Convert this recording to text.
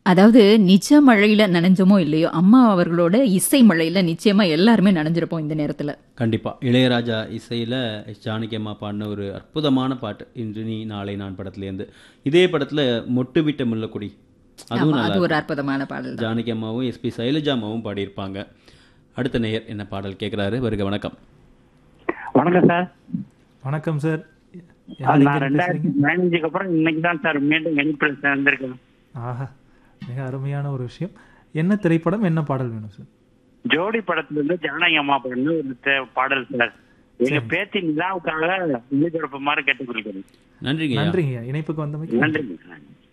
அதாவது நிஜ மழையில நனைஞ்சோமோ இல்லையோ அம்மா அவர்களோட இசை மழையில நிச்சயமா எல்லாருமே நனைஞ்சிருப்போம் இந்த நேரத்துல கண்டிப்பா இளையராஜா இசையில எஸ் ஜானகி அம்மா பாடின ஒரு அற்புதமான பாட்டு இன்று நீ நாளை நான் படத்துலேருந்து இதே படத்துல மொட்டு விட்ட முல்லக்குடி அதுவும் ஆமா, நல்லா அது ஒரு அற்புதமான பாடல் தான் ஜானகி அம்மாவும் எஸ்பி சைலஜா அம்மாவும் பாடியிருப்பாங்க அடுத்த நேயர் என்ன பாடல் கேட்குறாரு வருக வணக்கம் வணக்கம் சார் வணக்கம் சார் நான் ரெண்டாயிரத்தி பதினஞ்சுக்கு அப்புறம் இன்னைக்கு தான் சார் மீண்டும் இணைப்பில் சேர்ந்திருக்கேன் ஆஹா மிக அருமையான ஒரு விஷயம் என்ன திரைப்படம் என்ன பாடல் வேணும் சார் ஜோடி படத்துல இருந்து ஜானகி அம்மா பாடின ஒரு தே- பாடல் சார் எங்க பேத்தி நிலாவுக்காக ஒளிபரப்பு மாதிரி கேட்டுக்கொள்கிறேன் நன்றிங்க ஐயா. நன்றிங்க இணைப்புக்கு வந்தமைக்கு நன்றிங்க